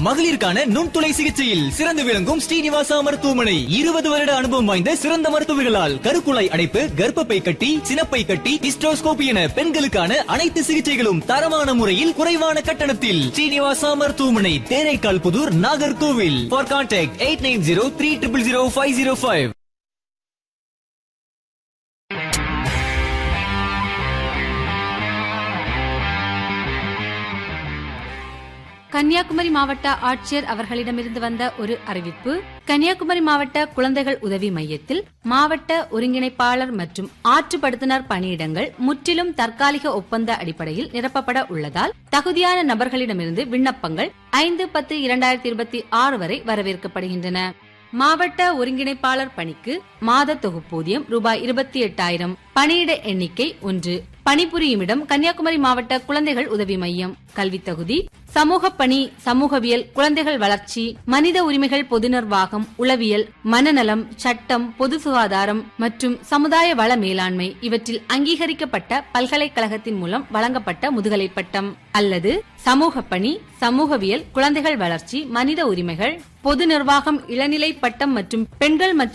மகளிருக்கான நுண்துளை சிகிச்சையில் சிறந்து விளங்கும் ஸ்ரீனிவாசா மருத்துவமனை இருபது வருட அனுபவம் வாய்ந்த சிறந்த மருத்துவர்களால் கருக்குழாய் அடைப்பு கர்ப்பப்பை கட்டி சினப்பை கட்டி ஹிஸ்டோஸ்கோபி என பெண்களுக்கான அனைத்து சிகிச்சைகளும் தரமான முறையில் குறைவான கட்டணத்தில் ஸ்ரீனிவாசா மருத்துவமனை Theraikkal Puthur Nagercoil for contact eight nine zero three triple zero five zero five Kanyakumari மாவட்ட ஆட்சியர் அவர்களிடமிருந்து வந்த ஒரு அறிவிப்பு கன்னியாகுமரி மாவட்ட குழந்தைகள் உதவி மையத்தில் மாவட்ட ஒருங்கிணைப்பாளர் மற்றும் ஆற்றுப்படுத்தினர் பணியிடங்கள் முற்றிலும் தற்காலிக ஒப்பந்த அடிப்படையில் நிரப்பப்பட உள்ளதால் தகுதியான நபர்களிடமிருந்து விண்ணப்பங்கள் ஐந்து பத்து இரண்டாயிரத்தி இருபத்தி ஆறு வரை வரவேற்கப்படுகின்றன மாவட்ட ஒருங்கிணைப்பாளர் பணிக்கு மாத தொகுப்பூதியம் ரூபாய் இருபத்தி எட்டாயிரம் பணியிட எண்ணிக்கை ஒன்று பணிபுரியுமிடம் கன்னியாகுமரி மாவட்ட குழந்தைகள் உதவி மையம் கல்வி தகுதி சமூக பணி சமூகவியல் குழந்தைகள் வளர்ச்சி மனித உரிமைகள் பொது நிர்வாகம் உளவியல் மனநலம் சட்டம் பொது சுகாதாரம் மற்றும் சமுதாய வள மேலாண்மை இவற்றில் அங்கீகரிக்கப்பட்ட பல்கலைக்கழகத்தின் மூலம் வழங்கப்பட்ட முதுகலை பட்டம் அல்லது சமூக பணி சமூகவியல் குழந்தைகள் வளர்ச்சி மனித உரிமைகள் பொது நிர்வாகம் இளநிலை பட்டம் மற்றும் பெண்கள் மற்றும்